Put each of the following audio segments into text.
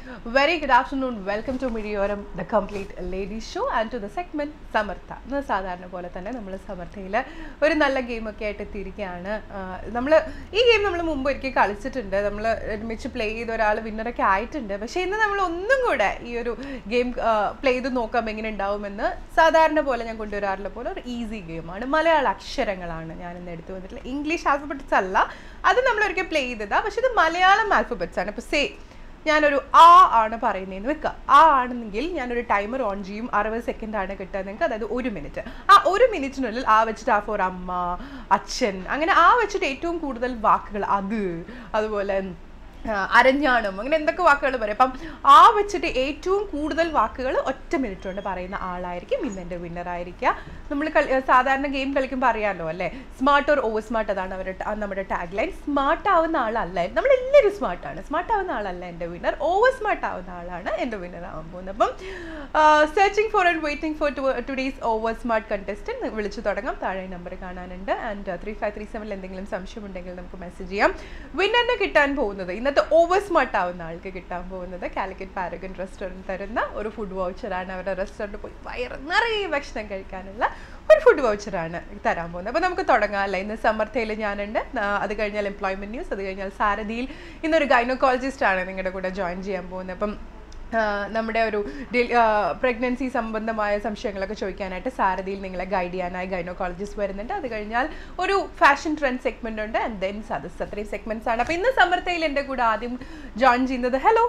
Very good afternoon. Welcome to Midioram, the complete ladies show and to the segment Samarth ഇന്ന് സാധാരണ പോലെ തന്നെ നമ്മൾ സമർത്ഥയിൽ ഒരു നല്ല ഗെയിമൊക്കെ ആയിട്ട് എത്തിയിരിക്കുകയാണ് നമ്മൾ ഈ ഗെയിം നമ്മൾ മുമ്പ് ഒരിക്കൽ കളിച്ചിട്ടുണ്ട് നമ്മൾ ഒരുമിച്ച് പ്ലേ ചെയ്ത ഒരാൾ വിന്നറൊക്കെ ആയിട്ടുണ്ട് പക്ഷേ ഇന്ന് നമ്മൾ ഒന്നും കൂടെ ഈ ഒരു ഗെയിം പ്ലേ ചെയ്ത് നോക്കാം എങ്ങനെ ഉണ്ടാവുമെന്ന് സാധാരണ പോലെ ഞാൻ കൊണ്ടുവരാറുള്ള പോലെ ഒരു ഈസി ഗെയിമാണ് മലയാള അക്ഷരങ്ങളാണ് ഞാൻ ഇന്ന് എടുത്തു വന്നിട്ടുള്ള ഇംഗ്ലീഷ് ആൽഫബറ്റ്സ് അല്ല അത് നമ്മൾ ഒരിക്കൽ പ്ലേ ചെയ്തതാണ് പക്ഷേ ഇത് മലയാളം ആൽഫബറ്റ്സ് ആണ് ഇപ്പോൾ സേ ഞാനൊരു ആ ആണ് പറയുന്നതെന്ന് വെക്കുക ആ ആണെന്നെങ്കിൽ ഞാനൊരു ടൈമർ ഓൺ ചെയ്യും അറുപത് സെക്കൻഡ് ആണ് കിട്ടുക നിങ്ങൾക്ക് അതായത് ഒരു മിനിറ്റ് ആ ഒരു മിനിറ്റിനുള്ളിൽ ആ വെച്ചിട്ട് ആ ഫോർ അമ്മ അച്ഛൻ അങ്ങനെ ആ വെച്ചിട്ട് ഏറ്റവും കൂടുതൽ വാക്കുകൾ അത് അതുപോലെ ആ, അരഞ്ഞാണം അങ്ങനെ എന്തൊക്കെ വാക്കുകൾ പറയും അപ്പം ആ വെച്ചിട്ട് ഏറ്റവും കൂടുതൽ വാക്കുകൾ ഒറ്റ മിനിറ്റ് കൊണ്ട് പറയുന്ന ആളായിരിക്കും ഇന്ന് എൻ്റെ വിന്നർ ആയിരിക്കുക നമ്മൾ കളി സാധാരണ ഗെയിം കളിക്കുമ്പോൾ അറിയാമല്ലോ അല്ലേ സ്മാർട്ട് ഓർ ഓവർ സ്മാർട്ട് അതാണ് അവരുടെ ആ നമ്മുടെ ടാഗ് ലൈൻ സ്മാർട്ട് ആവുന്ന ആളല്ല നമ്മളെല്ലാവരും സ്മാർട്ടാണ് സ്മാർട്ട് ആവുന്ന ആളല്ല എൻ്റെ വിന്നർ ഓവർ സ്മാർട്ട് ആവുന്ന ആളാണ് എൻ്റെ വിന്നർ ആവാൻ പോകുന്നത് അപ്പം searching for and waiting for today's over smart contestant വിളിച്ചു തുടങ്ങാം താഴെ നമ്പർ കാണാനുണ്ട് ആൻഡ് ത്രീ ഫൈവ് ത്രീ സെവനിൽ എന്തെങ്കിലും സംശയം ഉണ്ടെങ്കിൽ നമുക്ക് മെസ്സേജ് ചെയ്യാം വിന്നറിന് കിട്ടാൻ പോകുന്നത് ഇന്നത്തെ ഓവർ സ്മാർട്ട് ആവുന്ന ആൾക്ക് കിട്ടാൻ പോകുന്നത് കാലിക്കറ്റ് പാരഗൺ റെസ്റ്റോറൻറ്റ് തരുന്ന ഒരു ഫുഡ് വൗച്ചറാണ് അവരുടെ റെസ്റ്റോറൻറ്റ് പോയി വയറ് നിറയെ ഭക്ഷണം കഴിക്കാനുള്ള ഒരു ഫുഡ് വൗച്ചറാണ് തരാൻ പോകുന്നത് അപ്പോൾ നമുക്ക് തുടങ്ങാം അല്ലേ ഇന്ന് സമർത്ഥയിൽ ഞാനുണ്ട് ആ, അത് കഴിഞ്ഞാൽ എംപ്ലോയ്മെൻറ്റ് ന്യൂസ് അത് കഴിഞ്ഞാൽ സാരഥിയിൽ ഇന്നൊരു ഗൈനോക്കോളജിസ്റ്റ് ആണ് നിങ്ങളുടെ കൂടെ ജോയിൻ ചെയ്യാൻ പോകുന്നത് അപ്പം ആ, നമ്മുടെ ഒരു പ്രഗ്നൻസി സംബന്ധമായ സംശയങ്ങളൊക്കെ ചോദിക്കാനായിട്ട് സാരഥിയിൽ നിങ്ങളെ ഗൈഡ് ചെയ്യാനായി ഗൈനോക്കോളജിസ്റ്റ് വരുന്നുണ്ട് അത് കഴിഞ്ഞാൽ ഒരു ഫാഷൻ ട്രെൻഡ് സെഗ്മെന്റ് ഉണ്ട് ആൻഡ് ദെൻ സദസ് അത്രയും സെഗ്മെന്റ്സ് ആണ് അപ്പൊ ഇന്ന് സമർത്ഥയിൽ എൻ്റെ കൂടെ ആദ്യം ജോയിൻ ചെയ്യുന്നത് ഹലോ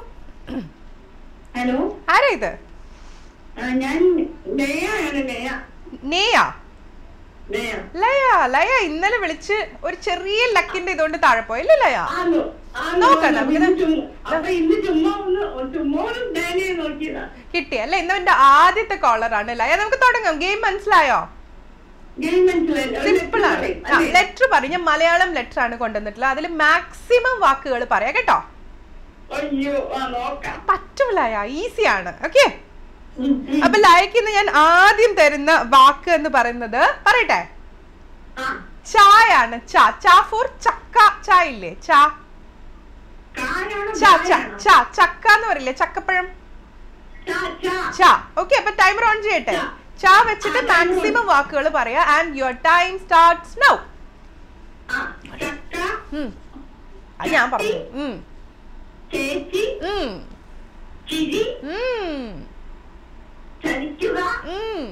ഹലോ ആരാ ഇത് ആ, ഞാൻ ലയാണ് ലയ നേയ ലയ ലയ ലയ ഇന്നലെ വിളിച്ച് ഒരു ചെറിയ ലക്കിന്റെ ഇതുകൊണ്ട് താഴെ പോയല്ലേ ലയ ആണോ ആണോ നോക്കാം, ആണോ? നമുക്കിത് ഇന്ന് ചുമ്മാ- അപ്പൊ ഇന്ന് ചുമ്മാ ഒന്ന് ചുമ്മാ ഒരു ഡാനിയെ നോക്കിയതാ കിട്ടി അല്ലേ ഇന്ന് എന്റെ ആദ്യത്തെ കോളറാണ് ലയ നമുക്ക് തുടങ്ങാം ഗെയിം മനസ്സിലായോ ഗെയിം മനസ്സിലായില്ല ഒരു സിമ്പിൾ letter ആണ് പറയും, അല്ലേ? ലെറ്റർ പറയും ഞാൻ മലയാളം ലെറ്റർ ആണ് കൊണ്ടുവന്നിട്ടുള്ളത് അതിൽ മാക്സിമം വാക്കുകൾ പറയാം കേട്ടോ അയ്യോ ആ നോക്കാം പറ്റൂല ഈസി ആണ് ഓക്കെ ഉം, ഉം. അപ്പൊ ലയക്ക് ഇന്ന് ഞാൻ ആദ്യം തരുന്ന വാക്ക് എന്ന് പറയുന്നത് പറയട്ടെ ആ, ചായാണ് ചാ ചാ ഫോർ ചക്ക ചാ ഇല്ലേ ചാ കായാണോ ചാ ചാ ചായയാണോ? ചാ ചക്ക എന്ന് പറയില്ലേ ചക്കപ്പഴം ചാ, ചാ. ചാ ഓക്കെ അപ്പൊ ടൈമർ ഓൺ ചെയ്യട്ടെ ചാ. ചാ വെച്ചിട്ട് ആ, timer on. മാക്സിമം വാക്കുകൾ പറയാ and your time starts now ആ, ചക്ക അത് ഞാൻ പറഞ്ഞു ഉം, ചേച്ചി ഉം, ചിരി ഉം, ചലിക്കുക ഉം.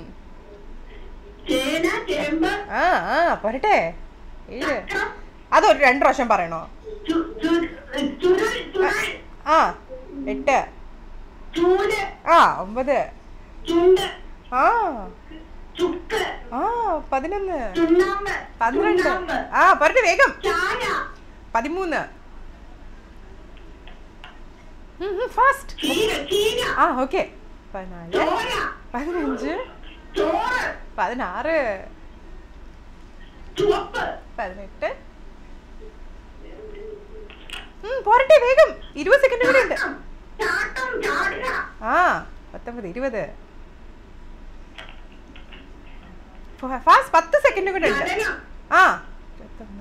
ചേന ചേമ്പ് ആ ആ പോരട്ടെ ഏഴ് ചക്ക അതൊരു രണ്ടു പ്രാവശ്യം പറയണോ ചു- ചു- ചുരുൾ ചുരുൾ ആ എട്ട് ചൂട് ആ ഒമ്പത് ചുണ്ട് ആ ചുക്ക് ആ പതിനൊന്ന് ചുണ്ണാമ്പ് പന്ത്രണ്ട് ചുണ്ണാമ്പ് ആ പോരട്ടെ വേഗം ചായ പതിമൂന്ന് ഫാസ്റ്റ് ചീര ചീര ആ ഓക്കെ പതിനാല് ചോര പതിനഞ്ച് ചോറ് പതിനാറ് ചുവപ്പ് പതിനെട്ട് ഉം, പോരട്ടെ വേഗം ഇരുപത് സെക്കൻഡ് കൂടെ ഉണ്ട് ചാട്ടം ചാട്ടം ചാടുക ആ പത്തൊമ്പത് ഇരുപത് ഫാസ്റ്റ് പത്ത് സെക്കൻഡ് കൂടെ ഉണ്ട് കടനം ആ ഇരുപത്തൊന്ന്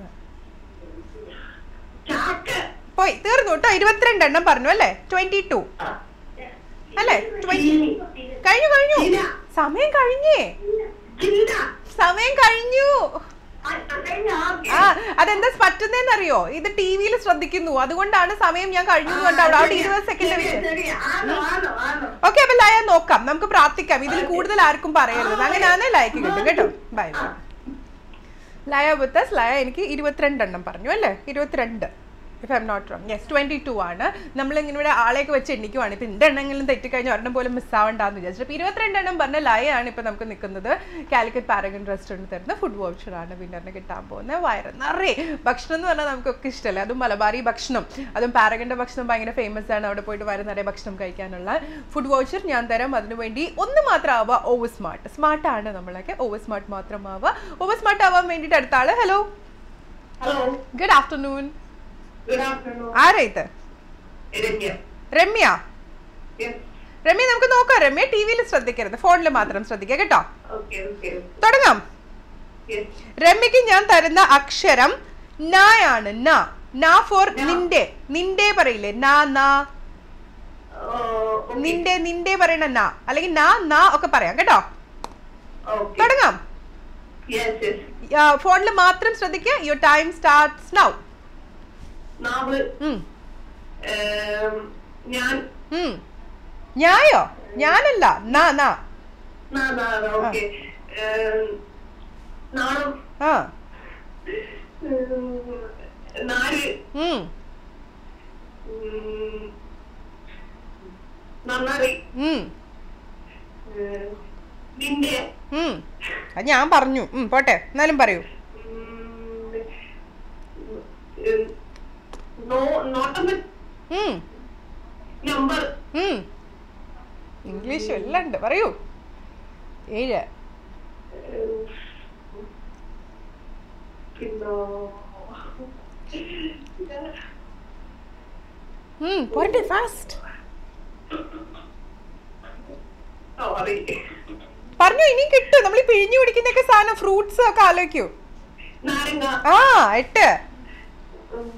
ചാക്ക് പോയി തീർന്നു കേട്ടോ ഇരുപത്തിരണ്ട് എണ്ണം പറഞ്ഞു അല്ലേ ട്വന്റി ടു അല്ലേ ട്വന്റി കഴിഞ്ഞു കഴിഞ്ഞു ചിര സമയം കഴിഞ്ഞേ ചിന്ത സമയം കഴിഞ്ഞു അത്രയും ആകെ. ആ അതെന്താ പറ്റുന്നതെന്നറിയോ ഇത് ടി വിയിൽ ശ്രദ്ധിക്കുന്നു അതുകൊണ്ടാണ് സമയം ഞാൻ കഴിഞ്ഞു എന്ന് കണ്ടോ അവിടെ അവിടെ ഇരുപത് സെക്കൻഡ് ശരി, വെച്ച് ശരി. ആണോ ആണോ ആണോ ഓക്കെ അപ്പൊ ലയ നോക്കാം നമുക്ക് പ്രാർത്ഥിക്കാം ഇതിൽ കൂടുതൽ ആർക്കും പറയരുത് അങ്ങനെയാണ് ലയക്ക് കിട്ടും കേട്ടോ ബൈ ബൈ ലയ വിത്തസ് ലയ എനിക്ക് ഇരുപത്തിരണ്ട് എണ്ണം പറഞ്ഞു അല്ലേ ഇരുപത്തിരണ്ട് if I'm not wrong yes twenty two ആണ് നമ്മൾ ഇങ്ങനെ ഇവിടെ ആളെയൊക്കെ വെച്ച് എണ്ണിക്കുവാണ് ഇപ്പം എൻ്റെ എണ്ണെങ്കിലും തെറ്റിക്കഴിഞ്ഞാൽ ഒരെണ്ണം പോലും മിസ്സാവണ്ടെന്ന് വിചാരിച്ചു അപ്പോൾ ഇരുപത്തിരണ്ട് എണ്ണം പറഞ്ഞ ലയാണ് ഇപ്പോൾ നമുക്ക് നിൽക്കുന്നത് കാലിക്കറ്റ് പാരഗൺ റെസ്റ്റോറൻറ്റ് തരുന്ന ഫുഡ് വൗച്ചറാണ് വിന്നറിന് കിട്ടാൻ പോകുന്നത് വയറ് നിറയെ ഭക്ഷണം എന്ന് പറഞ്ഞാൽ നമുക്കൊക്കെ ഇഷ്ടമല്ലേ അതും മലബാറി ഭക്ഷണം അതും പാരഗൻ്റെ ഭക്ഷണം ഭയങ്കര ഫേമസ് ആണ് അവിടെ പോയിട്ട് വയറ് നിറയെ ഭക്ഷണം കഴിക്കാനുള്ള ഫുഡ് വൗച്ചർ ഞാൻ തരാം അതിനുവേണ്ടി ഒന്ന് മാത്രം ആവുക ഓവർ സ്മാർട്ട് സ്മാർട്ടാണ് നമ്മളൊക്കെ ഓവർ സ്മാർട്ട് മാത്രം ആവുക ഓവർ സ്മാർട്ട് ആവാൻ വേണ്ടിയിട്ട് അടുത്ത ആള് hello hello good afternoon good afternoon ആരാ ഇത് രമ്യ രമ്യ യെസ് രമ്യ നമുക്ക് നോക്കാം രമ്യ ടി വിയിൽ ശ്രദ്ധിക്കരുത് ഫോണിൽ മാത്രം ശ്രദ്ധിക്കുക കേട്ടോ ഓക്കെ ഓക്കെ തുടങ്ങാം യെസ് രമ്യക്ക് ഞാൻ തരുന്ന അക്ഷരം നായാണ് ന നാ ഫോർ നാ. നിന്റെ നിന്റെ പറയില്ലേ നാ നാ ഓ നിന്റെ നിന്റെ പറയണ നാ അല്ലെങ്കിൽ നാ നാ ഒക്കെ പറയാം കേട്ടോ ഓക്കെ തുടങ്ങാം യെസ് യെസ് ഫോണിൽ മാത്രം ശ്രദ്ധിക്കുക യുവർ ടൈം സ്റ്റാർട്ട്സ് നൗ നാവ് ഏം, ഞാൻ ഞായോ ഞാനല്ല നാ നാ നാ നാ ഓക്കെ നാണം ആ ഉം, നാല് ഉം, ഉം, നന്നായി ഉം, ഉം, നിന്റെ ഉം. അത് ഞാൻ പറഞ്ഞു ഉം, പോട്ടെ എന്നാലും പറയൂ ഉം, ഉം, നോ നോട്ടം ഉം, നമ്പർ ഉം. ഇംഗ്ലീഷും എല്ലാം ഉണ്ട് പറയൂ ഏഴ് പിന്നെ ഉം, പോരട്ടെ ഫാസ്റ്റ് സോറി പറഞ്ഞു ഇനി കിട്ടും നമ്മൾ ഈ പിഴിഞ്ഞു പിടിക്കുന്നൊക്കെ സാധനം ഫ്രൂട്ട്സ് ഒക്കെ ആലോചിക്കൂ നാരങ്ങ ആ എട്ട് ഉം,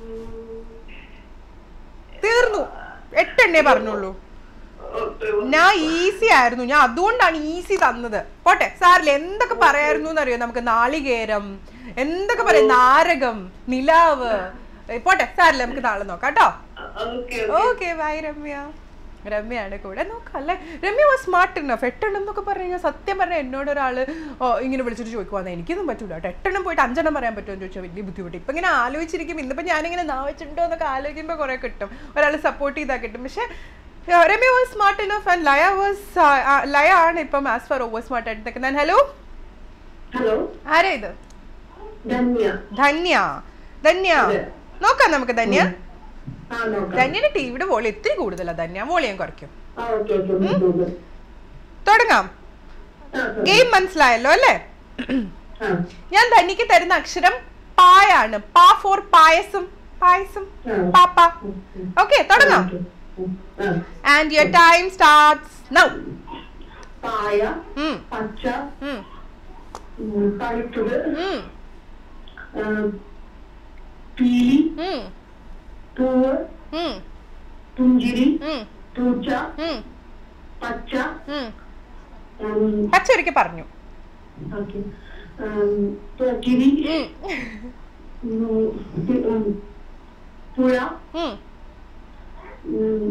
തീർന്നു എട്ടെണ്ണേ പറഞ്ഞുള്ളൂ ഞാൻ ഈസി ആയിരുന്നു ഞാൻ അതുകൊണ്ടാണ് ഈസി തന്നത് പോട്ടെ സാറില്ല എന്തൊക്കെ പറയായിരുന്നു എന്നറിയോ നമുക്ക് നാളികേരം എന്തൊക്കെ പറയാം നാരകം നിലാവ് ഏ, പോട്ടെ സാറില്ല നമുക്ക് നാളെ നോക്കാം കേട്ടോ ഓക്കെ ഓക്കെ ബൈ രമ്യ രമ്യയാണ് കൂടെ നോക്കാം അല്ലേ രമ്യ വാസ് സ്മാർട്ട് ഇന്നഫ് എട്ടെണ്ണം എന്നൊക്കെ പറഞ്ഞു കഴിഞ്ഞാൽ സത്യം പറഞ്ഞാൽ എന്നോട് ഒരാൾ ഇങ്ങനെ വിളിച്ചിട്ട് ചോദിക്കുവാന്ന് എനിക്കൊന്നും പറ്റൂല കേട്ടോ എട്ടെണ്ണം പോയിട്ട് അഞ്ചെണ്ണം പറയാൻ പറ്റുമോ എന്ന് ചോദിച്ചാൽ വലിയ ബുദ്ധിമുട്ട് ഇപ്പം ഇങ്ങനെ ആലോചിച്ചിരിക്കും ഇന്നിപ്പോൾ ഞാനിങ്ങനെ നാവച്ചിട്ടുണ്ടോ എന്നൊക്കെ ആലോചിക്കുമ്പോൾ കുറേ കിട്ടും ഒരാൾ സപ്പോർട്ട് ചെയ്താൽ കിട്ടും പക്ഷേ uh, Ramya was smart enough and Laya was Laya ആണ് ഇപ്പം ആസ് ഫർ ഓവർ സ്മാർട്ട് ആയിട്ട് നിൽക്കുന്നത് ഹലോ ഹലോ ആരാ ഇത് ധന്യ ധന്യ ധന്യ അതെ. നോക്കാം നമുക്ക് ധന്യ ആ നോക്കാം ധന്യയുടെ ടിവിയുടെ വോളി ഇത്തിരി കൂടുതലാണ് ധന്യ വോളിയം കുറയ്ക്കും ആ ഓക്കെ ഓക്കെ തുടങ്ങാം ഗെയിം മനസ്സിലായല്ലോ അല്ലേ ആ ഞാൻ ധന്യക്ക് തരുന്ന അക്ഷരം പായാണ് പാ ഫോർ പായസം പായസം പാപ്പ ഓക്കെ തുടങ്ങാം ആ. And your time starts now പായ പച്ച ഉം, തണുത്തത് ആ, പീലി പൂവ് പുഞ്ചിരി പൂച്ച പച്ച ഉം, പച്ച ഒരിക്കൽ പറഞ്ഞു ഓക്കെ ഉം, പോക്കിരി ഉം, ഉം, പുഴ ഉം. ഉം,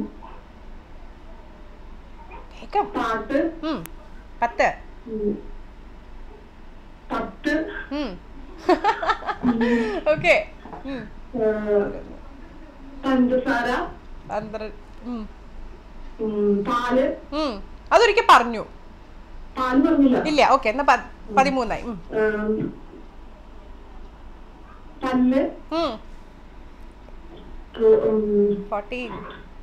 കേക്കാം പാട്ട് ഉം. പത്ത് ഉം, പത്ത് ഓക്കെ ആ, പഞ്ചസാര പന്ത്രണ്ട് ഉം. ഉം, പാല് ഉം. അതൊരിക്കൽ പറഞ്ഞു പാല് പറഞ്ഞില്ല ഇല്ല ഓക്കെ എന്നാ പ- പതിമൂന്നായി ഉം. ഉം, പല്ല് ഉം. ഉം, ഫോർട്ടീൻ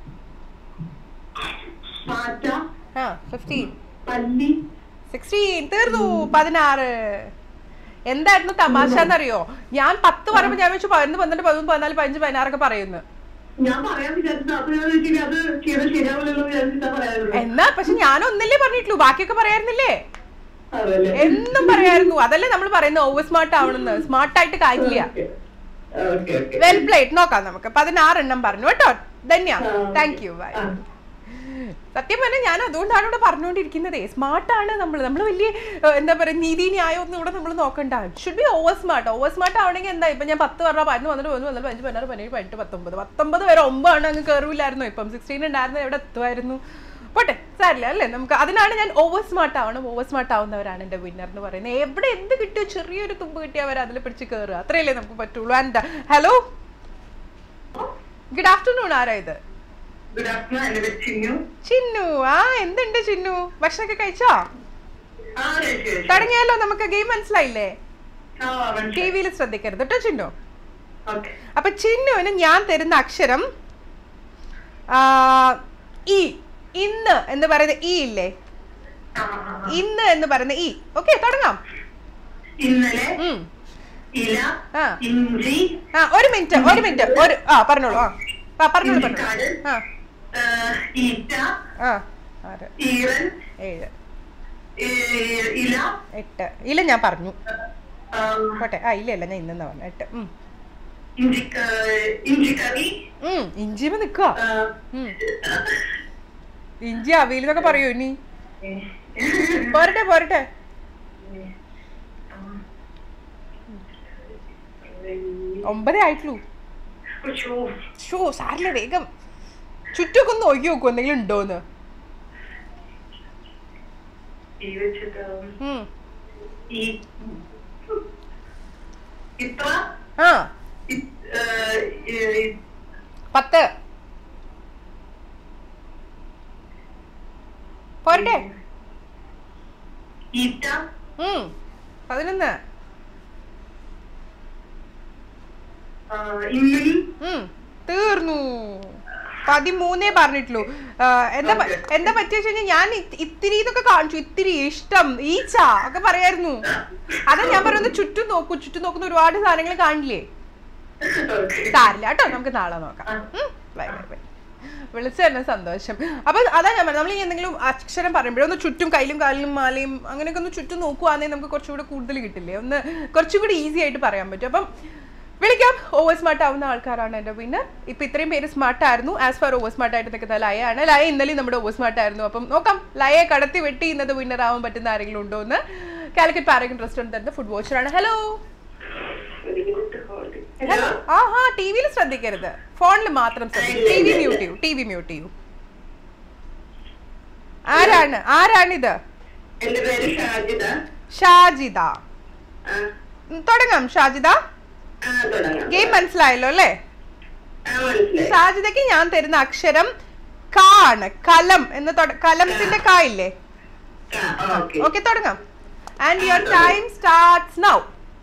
പാറ്റ ആ ഫിഫ്റ്റീൻ പല്ലി സിക്സ്റ്റീൻ തീർന്നു പതിനാറ് എന്തായിരുന്നു തമാശ എന്നറിയോ ഞാൻ പത്ത് പറയുമ്പോ ഞാൻ വെച്ചു പതിനൊന്ന് പന്ത്രണ്ട് പതിമൂന്ന് പതിനാല് പതിനഞ്ച് പതിനാറൊക്കെ പറയുന്നു ഞാൻ പറയാൻ വിചാരിച്ചത് അപ്പൊ ഞാൻ വിചാരിച്ചു അത് ചെയ്താൽ ശരിയാവില്ലല്ലോ എന്ന് വിചാരിച്ചിട്ടാ പറയാനുള്ളത് എന്നാ പക്ഷെ ഞാൻ ഒന്നല്ലേ പറഞ്ഞിട്ടുള്ളൂ ബാക്കിയൊക്കെ പറയായിരുന്നില്ലേ അതല്ലേ എന്നും പറയായിരുന്നു അതല്ലേ നമ്മൾ പറയുന്നത് ഓവർ സ്മാർട്ട് ആവണമെന്ന് സ്മാർട്ട് ആയിട്ട് കാര്യമില്ല ഓക്കെ ഓക്കെ വെൽ പ്ലേറ്റ് നോക്കാം നമുക്ക് പതിനാറെണ്ണം പറഞ്ഞു കേട്ടോ ധന്യ ആ, താങ്ക് യു ബൈ ആ. സത്യം പറഞ്ഞാൽ ഞാൻ അതുകൊണ്ടാണ് ഇവിടെ പറഞ്ഞുകൊണ്ടിരിക്കുന്നത് സ്മാർട്ടാണ് നമ്മൾ നമ്മൾ വലിയ ഏഹ്, എന്താ പറയുക നീതി ന്യായം ഒന്നും ഇവിടെ നമ്മൾ നോക്കണ്ട should be over smart over smart ആവണമെങ്കിൽ എന്താ ഇപ്പം ഞാൻ പത്ത് പറഞ്ഞാൽ പതിനൊന്ന് വന്നിട്ട് പതിനൊന്ന് വന്നിട്ട് പതിനഞ്ച് പതിനാറ് പതിനേഴ് പതിനെട്ട് പത്തൊമ്പത് പത്തൊമ്പത് വരെ ഒമ്പതാണ് അങ്ങ് കയറില്ലായിരുന്നു ഇപ്പം സിക്സ്റ്റീൻ ഉണ്ടായിരുന്നു എവിടെ എത്തുമായിരുന്നു പോട്ടെ സാരില്ല അല്ലേ നമുക്ക് അതിനാണ് ഞാൻ ഓവർ സ്മാർട്ട് ആവണം ഓവർ സ്മാർട്ട് ആവുന്നവരാണ് എൻ്റെ വിന്നർ എന്ന് പറയുന്നത് എവിടെ എന്ത് കിട്ടിയോ ചെറിയൊരു തുമ്പ് കിട്ടിയവർ അതിൽ പിടിച്ച് കയറുക അത്രയല്ലേ നമുക്ക് പറ്റുള്ളൂ ആൻഡ് ഹലോ ഗുഡ് ആഫ്റ്റർനൂൺ ആരാ ഇത് ഗുഡ് ആഫ്റ്റർനൂൺ എന്റെ പേര് ചിന്നു ചിന്നു ആ എന്തുണ്ട് ചിന്നു ഭക്ഷണമൊക്കെ കഴിച്ചോ ആ ശരി ശരി തുടങ്ങിയാലോ നമുക്ക് ഗെയിം മനസ്സിലായില്ലേ ആ ടി മനസ്സിലായി വിയിൽ ശ്രദ്ധിക്കരുത് കേട്ടോ ചിന്നു ഓക്കെ അപ്പൊ ചിന്നുവിന് ഞാൻ തരുന്ന അക്ഷരം ആ, ഇ ഇന്ന് എന്ന് പറയുന്ന ഇ ഇല്ലേ ആ ആ, ആ. ഇന്ന് എന്ന് പറയുന്ന ഇ ഓക്കെ തുടങ്ങാം ഇന്നലെ ഉം. ഇല ആ. ഇഞ്ചി ആ ഒരു മിനിറ്റ് ഒരു മിനിറ്റ് ഒരു ആ പറഞ്ഞോളൂ ആ ആ പറഞ്ഞോളൂ പറഞ്ഞോളൂ ആ ആ, ഈറ്റ ആ ആറ് ഈറൻ ഏഴ് ഈ- ഇല എട്ട് ഇല്ല ഞാൻ പറഞ്ഞു ആ, പോട്ടെ ആ ഇല്ല ഇല്ല ഞാൻ ഇന്നെന്നാ പറഞ്ഞു എട്ട് ഉം. ഇഞ്ചിക്ക- ഇഞ്ചിക്കറി ഉം, ഇഞ്ചിമ നിക്കുക ആ, ഉം. ഇഞ്ചി അവിയൽ എന്നൊക്കെ പറയൂ ഇനി പോരട്ടെ പോരട്ടെ ഒമ്പതേ ആയിട്ടുള്ളൂ ഷോ സാറില്ല വേഗം ചുറ്റൊക്കെ ഒന്ന് നോക്കി നോക്കൂ എന്തെങ്കിലും ഉണ്ടോന്ന് ഈ വെച്ചിട്ട് ഉം. ഈ ഇത്ര ആ ഇ- ഏഹ്, ഈ- പത്ത് പോരട്ടെ ഈറ്റ ഉം. പതിനൊന്ന് ആ, ഇമ്മിണി ഉം. തീർന്നു പതിമൂന്നേ പറഞ്ഞിട്ടുള്ളൂ ആ, എന്താ പ- Okay. എന്താ പറ്റിയ കഴിഞ്ഞാൽ ഞാൻ ഇത്- ഇത്തിരി ഇതൊക്കെ കാണിച്ചു ഇത്തിരി ഇഷ്ടം ഈച്ച ഒക്കെ പറയായിരുന്നു അതാ ഞാൻ പറയുന്നത് ചുറ്റും നോക്കൂ ചുറ്റും നോക്കുന്ന ഒരുപാട് സാധനങ്ങൾ കാണില്ലേ ഓക്കെ സാരില്ല കേട്ടോ നമുക്ക് നാളെ നോക്കാം ഉം. ബൈ ബൈ ബൈ വിളിച്ചു തന്നെ സന്തോഷം അപ്പൊ അതാ ഞാൻ പറഞ്ഞത് നമ്മൾ ഈ എന്തെങ്കിലും അക്ഷരം പറയുമ്പോഴേ ഒന്ന് ചുറ്റും കയ്യിലും കാലിലും മാലയും അങ്ങനെയൊക്കെ ഒന്ന് ചുറ്റും നോക്കുവാണെങ്കിൽ നമുക്ക് കുറച്ചുകൂടെ കൂടുതൽ കിട്ടില്ലേ ഒന്ന് കുറച്ചും കൂടി ഈസി ആയിട്ട് പറയാൻ പറ്റും അപ്പം വിളിക്കാം ഓവർ സ്മാർട്ട് ആവുന്ന ആൾക്കാരാണ് എൻ്റെ പിന്നെ ഇപ്പൊ ഇത്രയും പേര് സ്മാർട്ട് ആയിരുന്നു ആസ് ഫാർ ഓവർ സ്മാർട്ട് ആയിട്ട് നിൽക്കുന്ന ലയാണ് ലയ ഇന്നലെയും നമ്മുടെ ഓവർ സ്മാർട്ട് ആയിരുന്നു അപ്പം നോക്കാം ലയെ കടത്തി വെട്ടി ഇന്നത് വിന്നർ ആവാൻ പറ്റുന്ന ആരെങ്കിലും ഉണ്ടോ എന്ന് കാലിക്കറ്റ് പാരഗൺ റെസ്റ്റോറൻറ്റ് തരുന്ന ഫുഡ് വോച്ചറാണ് ഹലോ ഹലോ ആഹാ ടി വിയിൽ ശ്രദ്ധിക്കരുത് ഫോണിൽ മാത്രം ശ്രദ്ധിക്കും ടി വി മ്യൂട്ട് ചെയ്യൂ ടി വി മ്യൂട്ട് ചെയ്യൂ ആരാണ് ആരാണിത് എന്റെ പേര് ഷാജിദ ഷാജിദ ആ ഉം, തുടങ്ങാം ഷാജിദ ആ തുടങ്ങാം ഗെയിം മനസ്സിലായല്ലോ അല്ലേ ആ മനസ്സിലായി ഷാജിദയ്ക്ക് ഞാൻ തരുന്ന അക്ഷരം ക ആണ് കലം എന്ന് തൊട- കലംത്തിന്റെ ക ഇല്ലേ ആ ഓക്കെ ഓക്കെ തുടങ്ങാം and your time starts now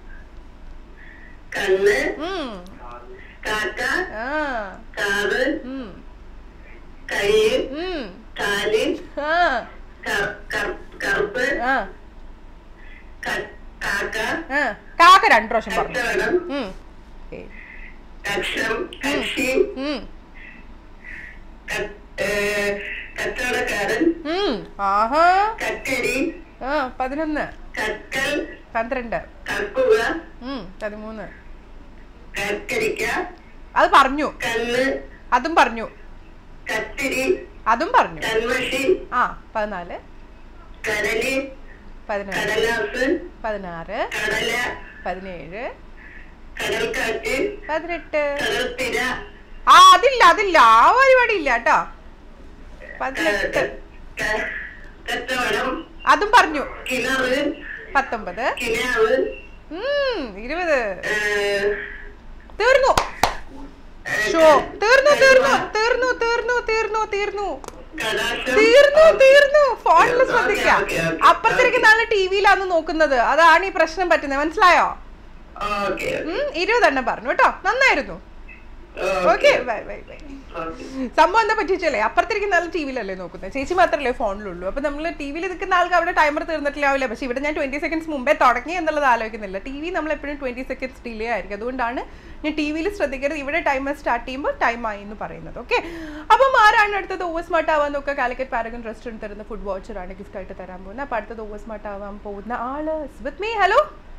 കണ്ണ് കാക്ക ആ കാവ് ഉം, കയ്യ് ഉം, കാല് ആ, ക- കർ- കറുപ്പ് ആ, ക- കാക്ക ആ. കാക്ക രണ്ടു പ്രാവശ്യം പറഞ്ഞു കച്ചവടം ഉം. Okay. കക്ഷം കക്ഷി ഉം, ക- ഏ, കച്ചവടക്കാരൻ ഉം. ആഹാ കക്കരി ആ പതിനൊന്ന് കക്കൽ പന്ത്രണ്ട് കർപ്പുക ഉം, പതിമൂന്ന് കക്കരിക്ക അത് പറഞ്ഞു കണ്ണ് അതും പറഞ്ഞു കത്തിരി അതും പറഞ്ഞു കൺമഷി ആ പതിനാല് കരലി പതിനഞ്ച് കടലാസ് പതിനാറ് കടല പതിനേഴ് കടൽക്കാറ്റ് പതിനെട്ട് കടൽത്തിര ആ അതില്ല അതില്ല ആ പരിപാടി ഇല്ല കേട്ടോ പതിനെട്ട് ക- കച്ചവടം അതും പറഞ്ഞു കിണറ് പത്തൊമ്പത് കിനാവ് ഉം ഇരുപത് ഏ, തീർന്നു ഏ, ഷോ തീർന്നു തീർന്നു തീർന്നു തീർന്നു തീർന്നു തീർന്നു കടാശം തീർന്നു തീർന്നു ഫോണിൽ ഓക്കേ, ശ്രദ്ധിക്കാം ഓക്കേ, ഓക്കേ, അപ്പുറത്തിരിക്കുന്ന ആള് ടി വിയിലാണ് നോക്കുന്നത് അതാണ് ഈ പ്രശ്നം പറ്റുന്നത് മനസ്സിലായോ ഓക്കെ ഉം ഇരുപതെണ്ണം പറഞ്ഞു കേട്ടോ നന്നായിരുന്നു ഓക്കെ ബൈ ബൈ ബൈ സംഭവം എന്താ പറ്റിച്ചല്ലേ അപ്പുറത്തിരിക്കുന്ന ആൾ ടി വിയിലല്ലേ നോക്കുന്നത് ചേച്ചി മാത്രമല്ലേ ഫോണിലുള്ളൂ അപ്പൊ നമ്മൾ ടി വിയിൽ നിൽക്കുന്ന ആൾക്ക് അവിടെ ടൈമർ തീർന്നിട്ടില്ലാവില്ല പക്ഷെ ഇവിടെ ഞാൻ ട്വന്റി സെക്കൻഡ്സ് മുമ്പേ തുടങ്ങി എന്നുള്ളത് ആലോചിക്കുന്നില്ല ടി വി നമ്മൾ എപ്പോഴും ട്വന്റി സെക്കൻഡ്സ് ഡിലേ ആയിരിക്കും അതുകൊണ്ടാണ് ഞാൻ ടി വിയിൽ ശ്രദ്ധിക്കരുത് ഇവിടെ ടൈമർ സ്റ്റാർട്ട് ചെയ്യുമ്പോൾ ടൈം ആയി എന്ന് പറയുന്നത് ഓക്കെ അപ്പം ആരാണ് അടുത്തത് ഓവർ സ്മാർട്ട് ആവാൻ നോക്കുക കാലിക്കറ്റ് പാരഗൺ റെസ്റ്റോറൻറ്റ് തരുന്ന ഫുഡ് വോച്ചറാണ് ഗിഫ്റ്റ് ആയിട്ട് തരാൻ പോകുന്നത് അപ്പോൾ അടുത്തത് ഓവർ സ്മാർട്ട് ആവാൻ പോകുന്ന ആള് with me hello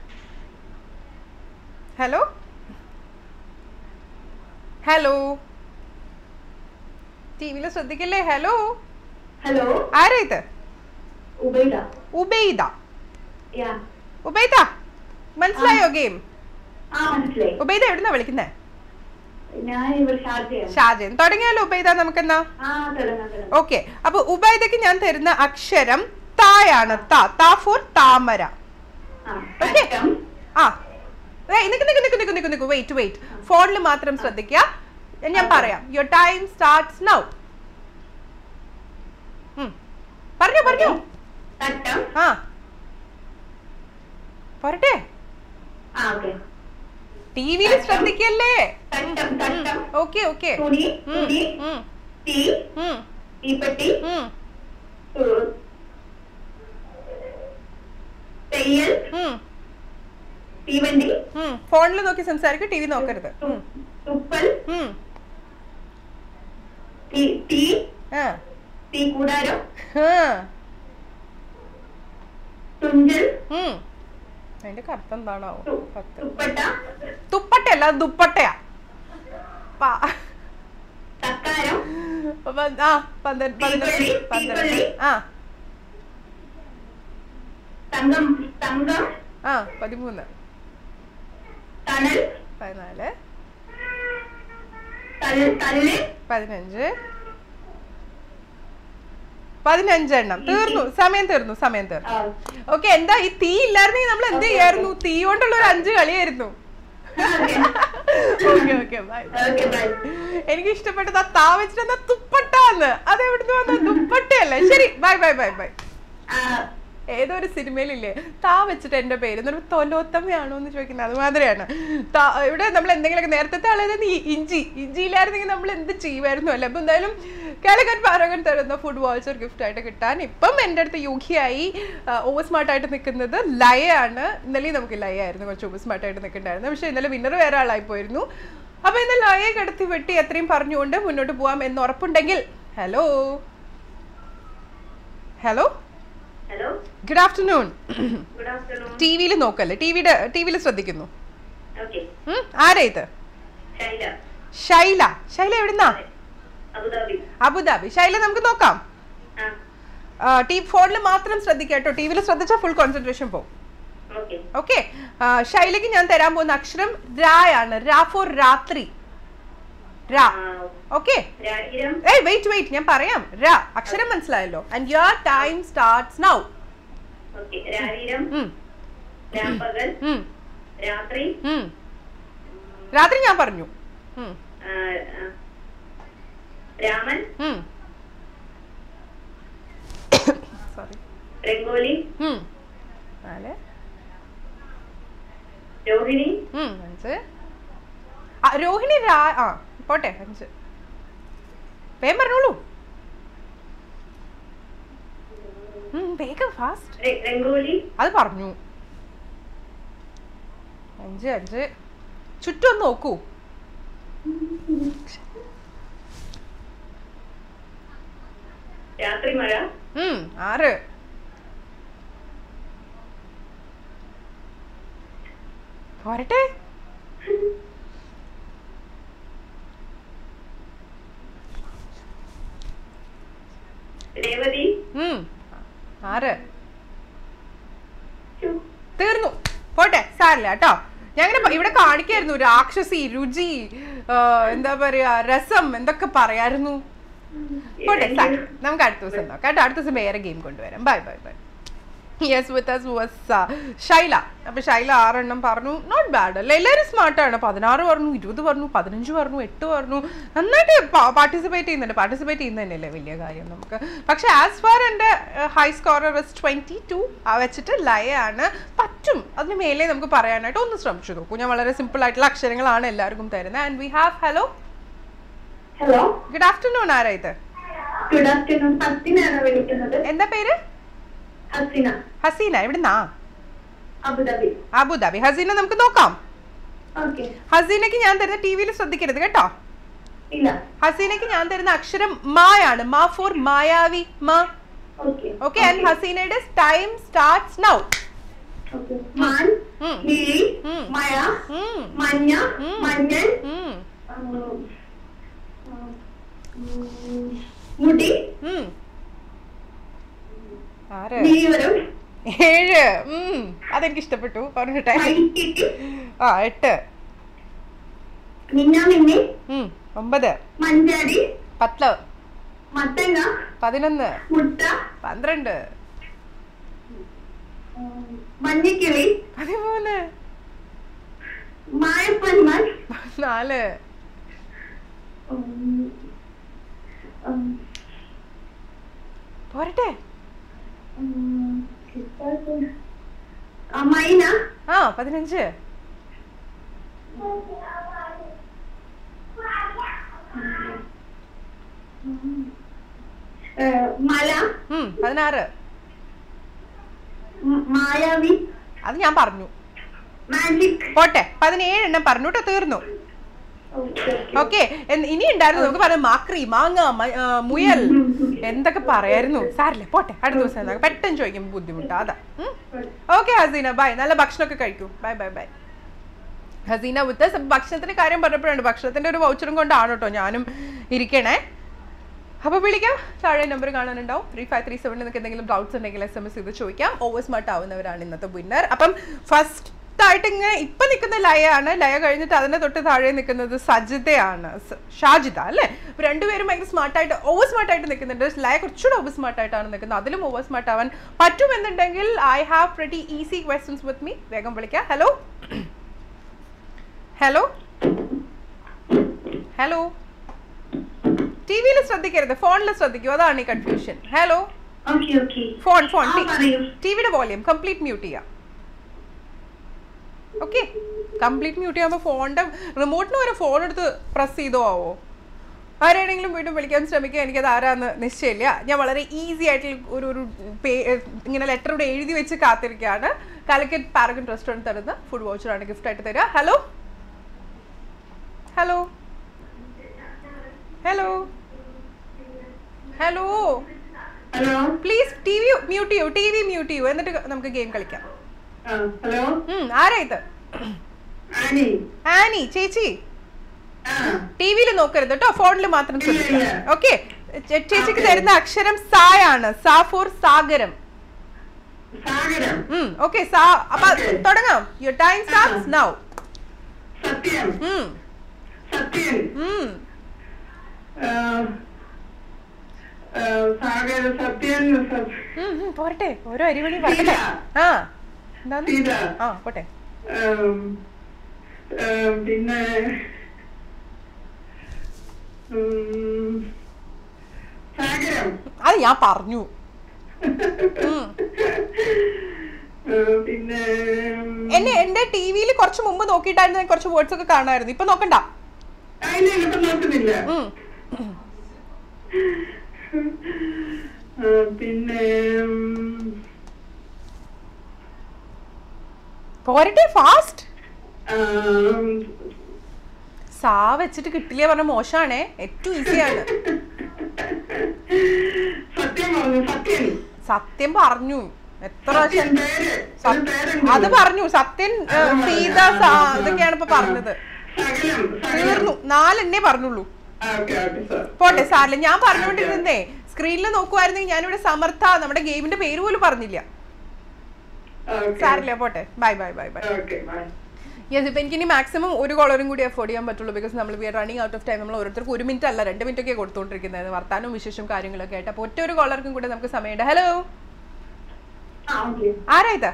hello hello T വിയിൽ ശ്രദ്ധിക്കല്ലേ ഹലോ ഹലോ ആരാ ഇത് ഉബൈദ ഉബൈദ യാ ഉബൈദ മനസ്സിലായോ ഗെയിം ആ മനസ്സിലായി ഉബൈദ എവിടുന്നാ വിളിക്കുന്നേ ഞാൻ ഇവിടെ ഷാർജയാണ് ഷാജൻ തുടങ്ങിയാലോ ഉബൈദ നമുക്കെന്നാ ആ തുടങ്ങാം തുടങ്ങാം ഓക്കെ അപ്പൊ ഉബൈദക്ക് ഞാൻ തരുന്ന അക്ഷരം തായാണ് താ താ ഫോർ താമര ആ Okay. കറ്റം ആ ഏയ് നിക്ക് നിക്ക് നിക്ക് നിക്ക് നിക്ക് നിക്ക് വെയിറ്റ് വെയിറ്റ് ഫോണിൽ മാത്രം ശ്രദ്ധിക്കുക ഞാൻ പറയാം യുവർ ടൈം സ്റ്റാർട്ട്സ് നൗ പറഞ്ഞോ പറഞ്ഞോ തട്ടം ആ പോരട്ടെ ആ ഓക്കെ ടി വിയിൽ ശ്രദ്ധിക്കല്ലേ തട്ടം തട്ടം ഓക്കെ ഓക്കെ തുണി തുണി തീ തീപ്പെട്ടി ഉം, തെയ്യൽ തീവണ്ടി ഫോണിൽ നോക്കി സംസാരിക്കും ടി വി നോക്കരുത് തു- തുപ്പൽ ഉം. തീ തീ ആ. തീ കൂടാരം ആ. തുഞ്ചൽ ഉം. അതിന്റെ അർത്ഥം എന്താണോ തു- പത്ത് തുപ്പട്ട തുപ്പട്ടയല്ല അത് ദുപ്പട്ടയാ പാ- തക്കാരം പ- ആ പന്ത്രണ്ട് പതിനൊന്ന് തീക്കൊള്ളി, പന്ത്രണ്ട് തീക്കൊള്ളി. ആ തങ്കം തങ്കം ആ പതിമൂന്ന് തണൽ പതിനാല് തല്ല് തല്ല് പതിനഞ്ച് പതിനഞ്ചെണ്ണം തീർന്നു സമയം തീർന്നു സമയം തീർന്നു ആ. ഓക്കെ എന്താ ഈ തീ ഇല്ലായിരുന്നെങ്കിൽ നമ്മൾ എന്ത് ചെയ്യായിരുന്നു തീ കൊണ്ടുള്ള ഒരു അഞ്ച് കളിയായിരുന്നു okay okay okay bye okay bye എനിക്ക് ഇഷ്ടപ്പെട്ടത് ആ താ വെച്ചിട്ട് എന്താ തുപ്പട്ടാന്ന് അത് എവിടുന്ന് വന്ന ദുപ്പട്ടയല്ലേ ശരി ബൈ ബൈ ബൈ ബൈ ആ ഏതോ ഒരു സിനിമയിലില്ലേ താ വെച്ചിട്ട് എന്റെ പേര് എന്നൊരു തൊലോത്തമ്മയാണോ എന്ന് ചോദിക്കുന്നത് അതുമാതിരിയാണ് താ ഇവിടെ നമ്മൾ എന്തെങ്കിലുമൊക്കെ നേരത്തെ ആളായിരുന്നു ഈ ഇഞ്ചി ഇഞ്ചിയിലായിരുന്നെങ്കിൽ നമ്മൾ എന്ത് ചെയ്യുമായിരുന്നു അല്ലേ അപ്പൊ എന്തായാലും കാലിക്കറ്റ് പാരകൻ തരുന്ന ഫുഡ് വോൾച്ചർ ഗിഫ്റ്റ് ആയിട്ട് കിട്ടാൻ ഇപ്പം എൻ്റെ അടുത്ത് യൂഖിയായി ഓവർ സ്മാർട്ട് ആയിട്ട് നിൽക്കുന്നത് ലയാണ് ഇന്നലെ നമുക്ക് ലയ ആയിരുന്നു കുറച്ച് ഓവർ സ്മാർട്ട് ആയിട്ട് നിൽക്കണ്ടായിരുന്നു പക്ഷേ ഇന്നലെ വിന്നർ വേറെ ആളായി പോയിരുന്നു അപ്പൊ ഇന്ന് ലയെ കിടത്തി വെട്ടി എത്രയും പറഞ്ഞുകൊണ്ട് മുന്നോട്ട് പോവാം എന്ന് ഉറപ്പുണ്ടെങ്കിൽ hello hello hello good afternoon good afternoon T വിയിൽ നോക്കല്ലേ ടി വിയുടെ ടി വിയിൽ ശ്രദ്ധിക്കുന്നു ഓക്കെ ഉം, ആരാ ഇത് ശൈല ശൈല ശൈല എവിടുന്നാ അബുദാബി അബുദാബി ശൈല നമുക്ക് നോക്കാം ആ ടി ഫോണിൽ മാത്രം ശ്രദ്ധിക്കാം കേട്ടോ ടി വിയിൽ ശ്രദ്ധിച്ചാൽ ഫുൾ കോൺസെൻട്രേഷൻ പോകും ഓക്കെ ഓക്കെ ശൈലയ്ക്ക് ഞാൻ തരാൻ പോകുന്ന അക്ഷരം രായാണ് രാ ഫോർ രാത്രി രാ ഓക്കെ രാജിരം ഏയ് വെയിറ്റ് വെയിറ്റ് ഞാൻ പറയാം രാ അക്ഷരം മനസ്സിലായല്ലോ and your time starts now okay രാജിരം രാപ്പകൽ രാത്രി രാത്രി ഞാൻ പറഞ്ഞു ഉം, ആ, ആ, രാമൻ ഉം. സോറി രംഗോലി ഉം. നാല് രോഹിണി ഉം, അഞ്ച് ആ, രോഹിണി രാ ആ പോട്ടെ അഞ്ച് വേഗം പറഞ്ഞോളൂ ഉം, വേഗം ഫാസ്റ്റ് രെ- രംഗോലി അത് പറഞ്ഞു അഞ്ച് അഞ്ച് ചുറ്റും ഒന്ന് നോക്കൂ രാത്രി മഴ ഉം, ആറ് പോരട്ടെ രേവതി ഉം, ആറ് ശ്ശോ. തീർന്നു പോട്ടെ സാരില്ല കേട്ടോ ഞങ്ങനെ ഇവിടെ കാണിക്കായിരുന്നു രാക്ഷസി രുചി ആ, എന്താ പറയാ രസം എന്തൊക്കെ പറയായിരുന്നു പോട്ടെ സാരി നമുക്ക് അടുത്ത ദിവസം നോക്കാം കേട്ടോ അടുത്ത ദിവസം വേറെ ഗെയിം കൊണ്ടുവരാം bye bye bye yes with us was Shaila അപ്പൊ ഷൈല ആറെണ്ണം പറഞ്ഞു നോട്ട് ബാഡ് അല്ലേ എല്ലാവരും സ്മാർട്ടാണ് പതിനാറ് പറഞ്ഞു ഇരുപത് പറഞ്ഞു പതിനഞ്ച് പറഞ്ഞു എട്ട് പറഞ്ഞു നന്നായിട്ട് പാർട്ടിസിപ്പേറ്റ് ചെയ്യുന്നുണ്ട് പാർട്ടിസിപ്പേറ്റ് ചെയ്യുന്നതന്നെയല്ലേ വലിയ കാര്യം നമുക്ക് പക്ഷെ ആസ് ഫാർ എൻ്റെ ഹൈ സ്കോറർ ട്വൻറ്റി ടു വെച്ചിട്ട് ലയാണ് പറ്റും അതിന് മേലെ നമുക്ക് പറയാനായിട്ട് ഒന്ന് ശ്രമിച്ചു നോക്കൂ ഞാൻ വളരെ സിമ്പിൾ ആയിട്ടുള്ള അക്ഷരങ്ങളാണ് എല്ലാവർക്കും തരുന്നത് and we have hello hello good afternoon ആരാ ഇത് ഗുഡ് ആഫ്റ്റർനൂൺ ഹസിനാണ് വിളിക്കുന്നത് എന്താ പേര് ഹസിന ഹസീന എവിടുന്നാ അബുദാബി അബുദാബി ഹസീന നമുക്ക് നോക്കാം ഓക്കെ ഹസീനയ്ക്ക് ഞാൻ തരുന്ന ടി വിയിൽ ശ്രദ്ധിക്കരുത് കേട്ടോ ഇല്ല ഹസീനയ്ക്ക് ഞാൻ തരുന്ന അക്ഷരം മായാണ് മാ ഫോർ മായാവി മാ ഓക്കെ ഓക്കെ ആൻഡ് ഹസീനയുടെ time starts now okay man ഉം. നീലി ഉം. മഴ ഉം, മഞ്ഞ ഉം. മഞ്ഞൾ ഉം, ഉം, ഉം, മുടി ഉം. ആറ് നീവരം ഏഴ് ഉം, അതെനിക്ക് ഇഷ്ടപ്പെട്ടു പറഞ്ഞിട്ടെ മൈക്കിട്ട് ആ എട്ട് മിന്നാമിന്നി ഉം, ഒമ്പത് മഞ്ചാടി പത്ത് മത്തങ്ങ പതിനൊന്ന് മുട്ട പന്ത്രണ്ട് ഉം, മഞ്ഞക്കിളി പതിമൂന്ന് മായപ്പന്മാർ നാല് ഉം, ഉം, പോരട്ടെ ഉം, ആ, മൈന ആ പതിനഞ്ച് ഏ, മല ഉം, പതിനാറ് ഉം, മായാവി അത് ഞാൻ പറഞ്ഞു മാജിക് പോട്ടെ പതിനേഴ് എണ്ണം പറഞ്ഞു കേട്ടോ തീർന്നു ഓക്കെ ഓക്കെ ഇനി ഉണ്ടായിരുന്നു നമുക്ക് പറയാം മാക്രി മാങ്ങ മ- ആ, മുയൽ എന്തൊക്കെ പറയായിരുന്നു സാരില്ല പോട്ടെ അടുത്ത ദിവസം എന്നാ. പെട്ടെന്ന് ചോദിക്കുമ്പോൾ ബുദ്ധിമുട്ടാ അതാ ഓക്കെ ഹസീന ബൈ നല്ല ഭക്ഷണമൊക്കെ കഴിക്കൂ bye bye bye Hasina with ഭക്ഷണത്തിന്റെ കാര്യം പറഞ്ഞപ്പോഴാണ് ഭക്ഷണത്തിന്റെ ഒരു വൗച്ചറും കൊണ്ടാണ് കേട്ടോ ഞാനും ഇരിക്കണേ അപ്പോൾ വിളിക്കാം താഴെ നമ്പർ കാണാനുണ്ടാവും ത്രീ ഫൈവ് ത്രീ സെവൻ നിങ്ങൾക്ക് എന്തെങ്കിലും ഡൗട്ട്സ് ഉണ്ടെങ്കിൽ എസ് എം എസ് ചെയ്ത് ചോദിക്കാം ഓവർ സ്മാർട്ട് ആവുന്നവരാണ് ഇന്നത്തെ വിന്നർ അപ്പം ഫസ്റ്റ് ആയിട്ട് ഇങ്ങനെ ഇപ്പൊ നിൽക്കുന്ന ലയാണ് ലയ കഴിഞ്ഞിട്ട് അതിന്റെ തൊട്ട് താഴെ നിൽക്കുന്നത് സജിതയാണ് സ- ഷാജിത അല്ലേ അപ്പൊ രണ്ടുപേരും ഭയങ്കര സ്മാർട്ടായിട്ട് ഓവർ സ്മാർട്ടായിട്ട് നിൽക്കുന്നുണ്ട് ലയ കുറച്ചുകൂടെ ഓവർ സ്മാർട്ടായിട്ടാണ് നിൽക്കുന്നത് അതിലും ഓവർ സ്മാർട്ട് ആവാൻ പറ്റുമെന്നുണ്ടെങ്കിൽ I have pretty easy questions with me വേഗം വിളിക്കാം ഹലോ ഹലോ ഹലോ ടി വിയിൽ ശ്രദ്ധിക്കരുത് ഫോണിൽ ശ്രദ്ധിക്കൂ അതാണ് ഈ confusion hello okay okay phone phone ആ, പറയൂ. ടിവിയുടെ വോളിയം കംപ്ലീറ്റ് മ്യൂട്ട് ചെയ്യാം ഓക്കെ കംപ്ലീറ്റ് മ്യൂട്ട് ചെയ്യുമ്പോൾ ഫോണിന്റെ റിമോട്ടിന് വരെ ഫോൺ എടുത്ത് പ്രസ് ചെയ്തോ ആവോ ആരാണെങ്കിലും വീണ്ടും വിളിക്കാൻ ശ്രമിക്കുക എനിക്കത് ആരാന്ന് നിശ്ചയമില്ല ഞാൻ വളരെ ഈസി ആയിട്ടുള്ള ഒരു ഒരു പേ ഇങ്ങനെ ലെറ്റർ ഇവിടെ എഴുതി വെച്ച് കാത്തിരിക്കുകയാണ് കാലിക്കറ്റ് പാരഗൺ റെസ്റ്റോറൻറ്റ് തരുന്ന ഫുഡ് വോച്ചറാണ് ഗിഫ്റ്റ് ആയിട്ട് തരിക hello hello hello hello hello please T V mute ചെയ്യൂ ടി വി മ്യൂട്ട് ചെയ്യൂ എന്നിട്ട് നമുക്ക് ഗെയിം കളിക്കാം ആ, ഹലോ ഉം, ആരാ ഇത് ആനി ആനി ചേച്ചി ആ ടി വിയിൽ നോക്കരുത് കേട്ടോ ഫോണിൽ മാത്രം ഇല്ല, ശ്രദ്ധിക്കാം ഇല്ല. ഓക്കെ ചേച്ചിക്ക് Okay. തരുന്ന അക്ഷരം സായാണ് സാ ഫോർ സാഗരം സാഗരം ഓക്കെ സാ അപ്പൊ Okay. തുടങ്ങാം യുവർ ടൈം സ്റ്റാർട്ട്സ് നൗ സത്യം സത്യൻ ആ, ആ, സാഗര സത്യൻ സ- പോരട്ടെ ഓരോ അരിമണി പറയട്ടെ സീത. ആ എന്താണ് സീത ആ പോട്ടെ ഉം, ഉം, പിന്നെ ഉം, സാഗരം അത് ഞാൻ പറഞ്ഞു ഉം. ഉം, പിന്നെ ഉം, എന്നെ എന്റെ ടി വിയിൽ കുറച്ച് മുമ്പ് നോക്കിയിട്ടായിരുന്നു ഞാൻ കുറച്ച് വേർഡ്സ് ഒക്കെ കാണാമായിരുന്നു ഇപ്പൊ നോക്കണ്ട അതിനെ ഇപ്പൊ നോക്കുന്നില്ല ഉം. ഉം, പിന്നെ ഉം, പോരട്ടെ ഫാസ്റ്റ് ആം, സാ വെച്ചിട്ട് കിട്ടില്ല പറഞ്ഞ മോശാണേ ഏറ്റവും ഈസിയാണ് സത്യം പറഞ്ഞു സത്യൻ സത്യം പറഞ്ഞു എത്ര പ്രാവശ്യം സത്യൻ പേര് ഒരു സത്- പേരുണ്ട്. അത് പറഞ്ഞു സത്യൻ ഏ, സീത സാ ഇതൊക്കെയാണ് ഇപ്പൊ പറഞ്ഞത് സകലം സകലം തീർന്നു നാലെണ്ണേ പറഞ്ഞുള്ളൂ ആ, ഓക്കെ ഓക്കെ സാർ പോട്ടെ സാറില്ല ഞാൻ പറഞ്ഞുകൊണ്ടിരുന്നേ സ്ക്രീനിൽ നോക്കുവായിരുന്നെങ്കിൽ ഞാനിവിടെ സമർത്ഥ നമ്മുടെ ഗെയിമിന്റെ പേര് പോലും പറഞ്ഞില്ല ഓക്കെ സാറില്ല പോട്ടെ bye bye bye bye okay bye yes ഇപ്പൊ എനിക്ക് ഇനി മാക്സിമം ഒരു കോളറും കൂടി അഫോർഡ് ചെയ്യാൻ പറ്റുള്ളൂ ബിക്കോസ് നമ്മൾ we are running out of time നമ്മൾ ഓരോരുത്തർക്ക് ഒരു മിനിറ്റ് അല്ല രണ്ട് മിനിറ്റ് ഒക്കെ കൊടുത്തുകൊണ്ടിരിക്കുന്നത് വർത്താനവും വിശേഷം കാര്യങ്ങളൊക്കെ ആയിട്ട് അപ്പോൾ ഒറ്റ ഒരു കോളർക്കും കൂടെ നമുക്ക് സമയമുണ്ട് ഹലോ ആ ഓക്കെ ആരാ ഇത്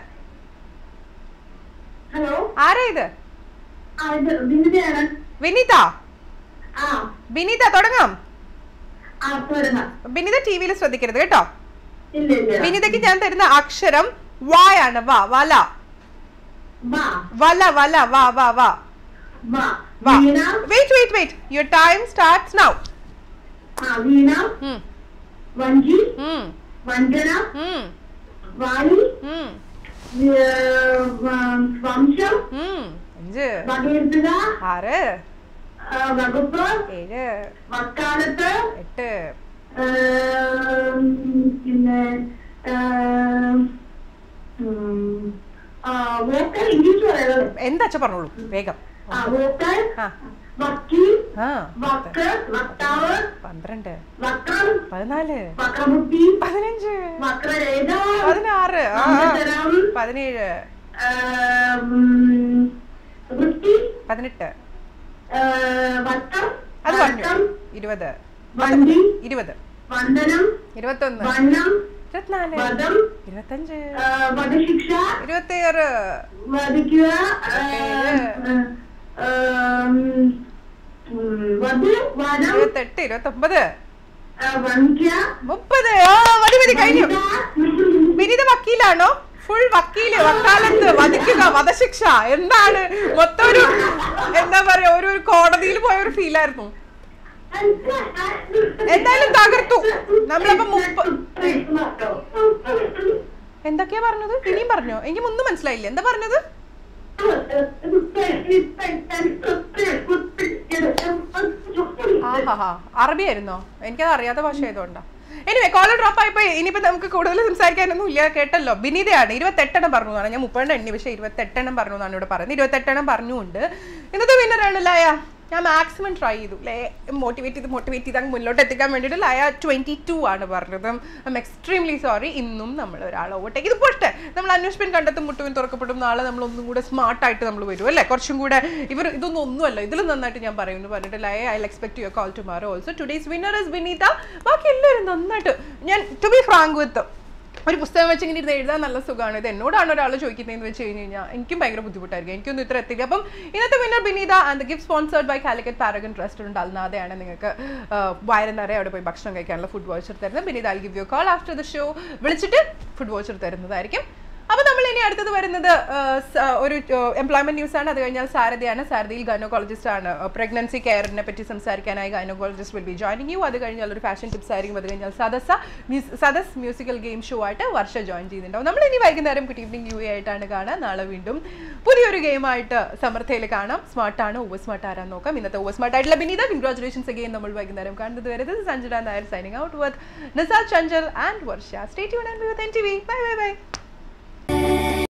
ഹലോ ആരാ ഇത് ആ ഇത് ബിന്ദുയാണ് വിനീത ആ വിനീത തുടങ്ങാം ആ തുടങ്ങാം വിനീത ടി വിയിൽ ശ്രദ്ധിക്കരുത് കേട്ടോ ഇല്ല ഇല്ല വിനീതയ്ക്ക് ഞാൻ തരുന്ന അക്ഷരം വായാണ് വാ വല വാ വല വല വാ വാ വാ വാ വാ Veena wait wait wait your time starts now ആ വീണ വഞ്ചി വഞ്ചന വാണി ഏർ, വ- വംശം അഞ്ച് വകയിരുത്തുക ആറ് ആ, വകുപ്പ് ഏഴ് വക്കാലത്ത് എട്ട് ഏർ, പിന്നെ ഏർ, ഉം, ആ, വോക്കൽ ഇംഗ്ലീഷ് പറയുന്നത് എന്താ അച്ഛ പറഞ്ഞോളൂ വേഗം ആ വോക്കൽ ആ വക്കീൽ ആ വക്ക് വക്താവ് പന്ത്രണ്ട് വക്രം പതിനാല് വക്രബുദ്ധി പതിനഞ്ച് വക്രരേഖ പതിനാറ് ആ വംശതരം പതിനേഴ് ഏർ, വൃത്തി പതിനെട്ട് ഏർ, വട്ടം അത് പറഞ്ഞു വട്ടം ഇരുപത് വണ്ടി ഇരുപത് വന്ദനം ഇരുപത്തൊന്ന് വണ്ണം ഇരുപത്തിനാല് വധം ഇരുപത്തഞ്ച് ഏർ, വധശിക്ഷ ഇരുപത്തിയാറ് വധിക്കുക ഇരുപത്തേഴ്. ഏർ, ഏർ, ഉം, വധു വനം ഇരുപത്തെട്ട് ഇരുപത്തൊമ്പത് ഏർ, വഞ്ചിക്ക മുപ്പത് ആ മതി മതി കഴിഞ്ഞു വനിത, വിനീത വക്കീലാണോ ഫുൾ വക്കീല് വക്കാലത്ത് വധിക്കുക വധശിക്ഷ എന്താണ് മൊത്തം ഒരു എന്താ പറയാ ഒരു ഒരു കോടതിയിൽ പോയ ഒരു ഫീലായിരുന്നു എന്തായാലും തകർത്തു നമ്മളപ്പോ മുപ്പ എന്തൊക്കെയാ പറഞ്ഞത് ഇനിയും പറഞ്ഞോ എനിക്ക് ഒന്നും മനസ്സിലായില്ല എന്താ പറഞ്ഞത് ആഹാ അറബി ആയിരുന്നോ എനിക്കത് അറിയാത്ത ഭാഷ ആയതുകൊണ്ടാ എനിവേ കോളർ ഡ്രോപ്പ് ആയപ്പോ ഇനിയിപ്പോ നമുക്ക് കൂടുതൽ സംസാരിക്കാനൊന്നും ഇല്ല കേട്ടല്ലോ വിനീതയാണ് ഇരുപത്തെട്ടെണ്ണം പറഞ്ഞു എന്നാണ് ഞാൻ മുപ്പതെണ്ണം എണ്ണി പക്ഷേ ഇരുപത്തെട്ടെണ്ണം പറഞ്ഞു എന്നാണ് ഇവിടെ പറയുന്നത് ഇരുപത്തെട്ടെണ്ണം പറഞ്ഞുകൊണ്ട് ഇന്നത്തെ വിന്നറാണ് ലയ ഞാൻ മാക്സിമം ട്രൈ ചെയ്തു ലേ മോട്ടിവേറ്റ് ചെയ്ത് മോട്ടിവേറ്റ് ചെയ്ത് അങ്ങ് മുന്നോട്ട് എത്തിക്കാൻ വേണ്ടിയിട്ട് ലയ ട്വൻറ്റി ടു ആണ് പറഞ്ഞത് ഐ എം എക്സ്ട്രീംലി സോറി ഇന്നും നമ്മൾ ഒരാൾ ഓവർടേക്ക് ഇത് പോട്ടെ നമ്മൾ അന്വേഷണം കണ്ടെത്തും മുട്ടുവിൻ തുറക്കപ്പെടും നാളെ നമ്മൾ ഒന്നും കൂടെ സ്മാർട്ടായിട്ട് നമ്മൾ വരും അല്ലേ കുറച്ചും കൂടെ ഇവർ ഇതൊന്നും ഒന്നുമല്ല ഇതിലും നന്നായിട്ട് ഞാൻ പറയുന്നു പറഞ്ഞിട്ട് Laya I expect your call tomorrow also today's winner is Vineetha ബാക്കി എല്ലാവരും നന്നായിട്ട് ഞാൻ ടു ബി ഫ്രാങ്ക് വിത്ത് ഒരു പുസ്തകം വെച്ച് ഇങ്ങനെ ഇരുന്ന് എഴുതാൻ നല്ല സുഖമാണ് ഇത് എന്നോടാണ് ഒരാൾ ചോദിക്കുന്നതെന്ന് വെച്ച് കഴിഞ്ഞ് കഴിഞ്ഞാൽ എനിക്കും ഭയങ്കര ബുദ്ധിമുട്ടായിരിക്കും എനിക്കൊന്നും ഇത്ര എത്തില്ല അപ്പം ഇന്നത്തെ winner Bineetha and gift sponsored by Calicut Paragon restaurant അൽനാദയാണ് നിങ്ങൾക്ക് വയറ് നിറയെ അവിടെ പോയി ഭക്ഷണം കഴിക്കാനുള്ള ഫുഡ് വോച്ചർ തരുന്നത് Bineetha I give you call after the show വിളിച്ചിട്ട് ഫുഡ് വോച്ചർ തരുന്നതായിരിക്കും അപ്പോൾ നമ്മൾ ഇനി അടുത്തത് വരുന്നത് ആ, സ- ഒരു എംപ്ലോയ്മെന്റ് ന്യൂസ് ആണ് അത് കഴിഞ്ഞാൽ സാരഥയാണ് സാരഥിയിൽ ഗൈനോക്കോളജിസ്റ്റ് ആണ് പ്രഗ്നൻസി കെയറിനെ പറ്റി സംസാരിക്കാനായി gynaecologist will be joining you അത് കഴിഞ്ഞാൽ ഒരു ഫാഷൻ ടിപ്സ് ആയിരിക്കും അത് കഴിഞ്ഞാൽ സദസ്സ മ്യൂസ്- സദസ് മ്യൂസിക്കൽ ഗെയിം ഷോ ആയിട്ട് വർഷ ജോയിൻ ചെയ്യുന്നുണ്ടാവും നമ്മൾ ഇനി വൈകുന്നേരം ഗുഡ് ഈവനിങ് യു എ ആയിട്ടാണ് കാണുക നാളെ വീണ്ടും പുതിയൊരു ഗെയിമായിട്ട് സമർത്ഥയിൽ കാണാം സ്മാർട്ടാണ് ഓവർ സ്മാർട്ട് ആരാന്ന് നോക്കാം ഇന്നത്തെ ഓവർ സ്മാർട്ട് ആയിട്ടുള്ള ബിനീത കൺഗ്രാചുലേഷൻസ് അഗെയിൻ നമ്മൾ വൈകുന്നേരം കാണുന്നത് വരെ this is Sanjana Nair signing out with Nisa Chanchal and Varsha stay tune and with N T V bye bye by